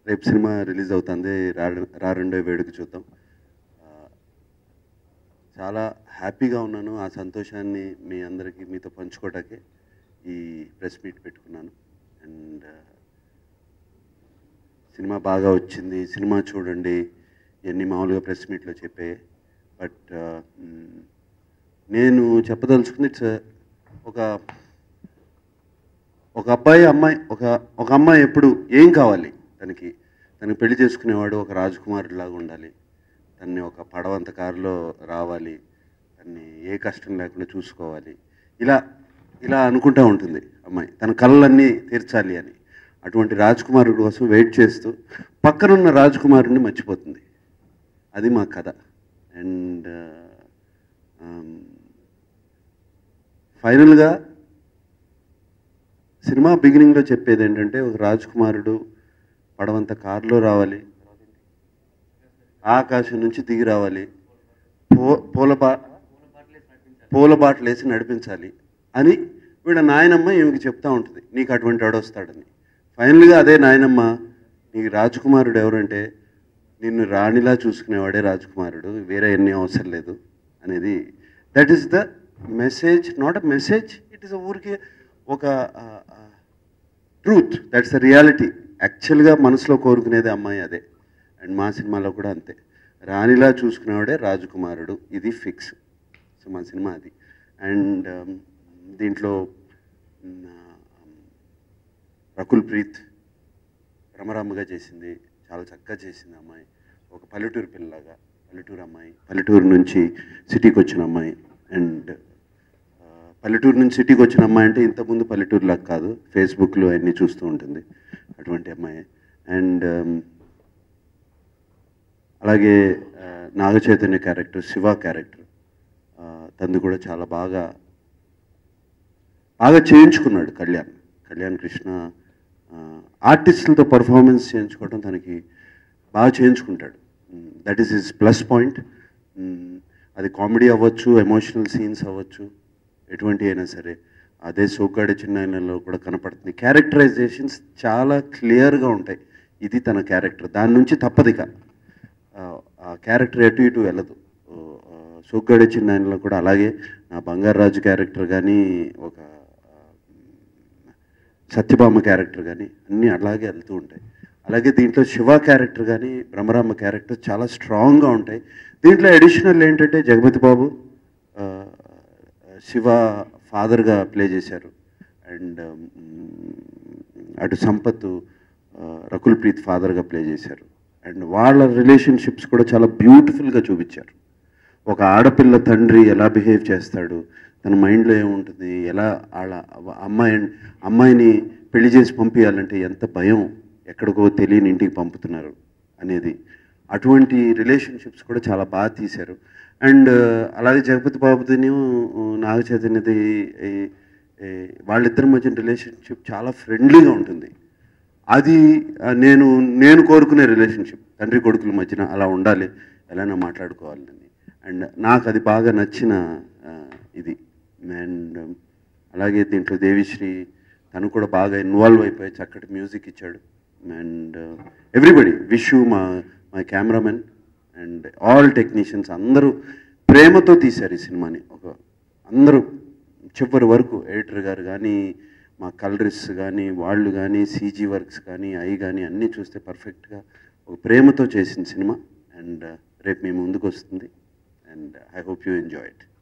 రేపు cinema release అవుతుంది రా రా రెండో వేడుక చూద్దాం ఆ, చాలా హ్యాపీగా ఉన్నాను ఆ సంతోషాన్ని మీ అందరికీ మీతో పంచుకోవటానికి ఈ ప్రెస్ మీట్ పెట్టుకున్నాను అండ్ సినిమా బాగా వచ్చింది సినిమా చూడండి ఇవన్నీ మామూలుగా ప్రెస్ మీట్లో చెప్పే బట్ నేను చెప్పదలుచుకుంది ఇట్స్ ఒక ఒక అబ్బాయి అమ్మాయి ఒక ఒక అమ్మాయి ఎప్పుడు ఏం కావాలి తనకి తనకి పెళ్లి చేసుకునేవాడు ఒక రాజకుమారుడు లాగా ఉండాలి తన్ని ఒక పడవంత కారులో రావాలి తన్ని ఏ కష్టం లేకుండా చూసుకోవాలి ఇలా ఇలా అనుకుంటా ఉంటుంది అమ్మాయి తన కళ్ళన్నీ తీర్చాలి అని అటువంటి రాజకుమారుడు కోసం వెయిట్ చేస్తూ పక్కనున్న రాజకుమారుడిని మర్చిపోతుంది అది మా కథ అండ్ ఫైనల్గా సినిమా బిగినింగ్లో చెప్పేది ఏంటంటే ఒక రాజకుమారుడు పడవంత కారులో రావాలి ఆకాశం నుంచి దిగి రావాలి పో పూల బా పూల బాటలు వేసి నడిపించాలి అని వీళ్ళ నాయనమ్మ ఈమెకి చెప్తా ఉంటుంది నీకు అటువంటి వాడు వస్తాడని ఫైనల్గా అదే నాయనమ్మ నీకు రాజకుమారుడు ఎవరంటే నిన్ను రాణిలా చూసుకునేవాడే రాజకుమారుడు వేరే ఎన్ని అవసరం లేదు అనేది that is the message not a message it is ఊరికి ఒక ట్రూత్ దట్స్ ద రియాలిటీ యాక్చువల్గా మనసులో కోరుకునేది అమ్మాయి అదే అండ్ మా సినిమాలో కూడా అంతే రాణిలా చూసుకునేవాడే రాజకుమారుడు ఇది ఫిక్స్ సో మా సినిమా అది అండ్ దీంట్లో మ్, రకుల్ ప్రీత్ రమరమ్మగా చేసింది చాలా చక్కగా చేసింది అమ్మాయి ఒక పల్లెటూరు పిల్లలాగా పల్లెటూరు అమ్మాయి పల్లెటూరు నుంచి సిటీకి వచ్చిన అమ్మాయి అండ్ పల్లెటూరు నుంచి సిటీకి వచ్చిన అమ్మాయి అంటే ఇంతకుముందు పల్లెటూరులాగా కాదు ఫేస్బుక్లో అన్నీ చూస్తూ ఉంటుంది అటువంటి అమ్మాయి అండ్ అలాగే ఆ, నాగ చైతన్య క్యారెక్టర్ శివ క్యారెక్టర్ తంది కూడా చాలా బాగా బాగా చేయించుకున్నాడు కళ్యాణ్ కళ్యాణ్ కృష్ణ ఆ, ఆర్టిస్టులతో పర్ఫార్మెన్స్ చేయించుకోవడం తనకి బాగా చేయించుకుంటాడు that is his plus point అది కామెడీ అవ్వచ్చు ఎమోషనల్ సీన్స్ అవ్వచ్చు ఎటువంటి అయినా సరే అదే సోగ్గాడి చిన్నాయనలో కూడా కనపడుతుంది క్యారెక్టరైజేషన్స్ చాలా క్లియర్గా ఉంటాయి ఇది తన క్యారెక్టర్ దాని నుంచి తప్పదిక ఆ, ఆ క్యారెక్టర్ ఎటు ఇటు వెళ్ళదు సోగ్గాడి చిన్నాయనలో కూడా అలాగే నా బంగారాజు క్యారెక్టర్ కానీ ఒక ఆ, సత్యభామ క్యారెక్టర్ కానీ అన్నీ అలాగే వెళ్తూ ఉంటాయి అలాగే దీంట్లో శివ క్యారెక్టర్ కానీ బ్రహ్మరామ క్యారెక్టర్ చాలా స్ట్రాంగ్గా ఉంటాయి దీంట్లో అడిషనల్ ఏంటంటే జగపతి బాబు ఆ, శివ ఫాదర్గా ప్లే చేశారు అండ్ అటు సంపత్ ఆ, రకుల్ ప్రీత్ ఫాదర్గా ప్లే చేశారు అండ్ వాళ్ళ రిలేషన్షిప్స్ కూడా చాలా బ్యూటిఫుల్గా చూపించారు ఒక ఆడపిల్ల తండ్రి ఎలా బిహేవ్ చేస్తాడు తన మైండ్లో ఏముంటుంది ఎలా వాళ్ళ అమ్మాయి అమ్మాయిని పెళ్లి చేసి పంపించాలంటే ఎంత భయం ఎక్కడికో తెలియని ఇంటికి పంపుతున్నారు అనేది అటువంటి రిలేషన్షిప్స్ కూడా చాలా బాగా తీశారు అండ్ అలాగే జగపతి బాబుదిని నాగ చైతన్యది ఈ- ఈ వాళ్ళిద్దరి మధ్య రిలేషన్షిప్ చాలా ఫ్రెండ్లీగా ఉంటుంది అది ఆ, నేను నేను కోరుకునే రిలేషన్షిప్ తండ్రి కొడుకుల మధ్యన అలా ఉండాలి ఎలానో మాట్లాడుకోవాలని అండ్ నాకు అది బాగా నచ్చిన ఆ, ఇది అండ్ అలాగే దీంట్లో దేవిశ్రీ తను కూడా బాగా ఇన్వాల్వ్ అయిపోయి చక్కటి మ్యూజిక్ ఇచ్చాడు అండ్ ఎవ్రీబడి విషు మా my cameraman and all technicians అందరూ ప్రేమతో తీశారు ఈ సినిమాని ఒక అందరూ చివరి వరకు ఎడిటర్ గారు కానీ మా కలరిస్ కానీ వాళ్ళు కానీ సీజీ వర్క్స్ కానీ ఐ కానీ అన్నీ చూస్తే పర్ఫెక్ట్గా ఒక ప్రేమతో చేసిన సినిమా అండ్ రేపు మీ ముందుకు వస్తుంది and I hope you enjoy it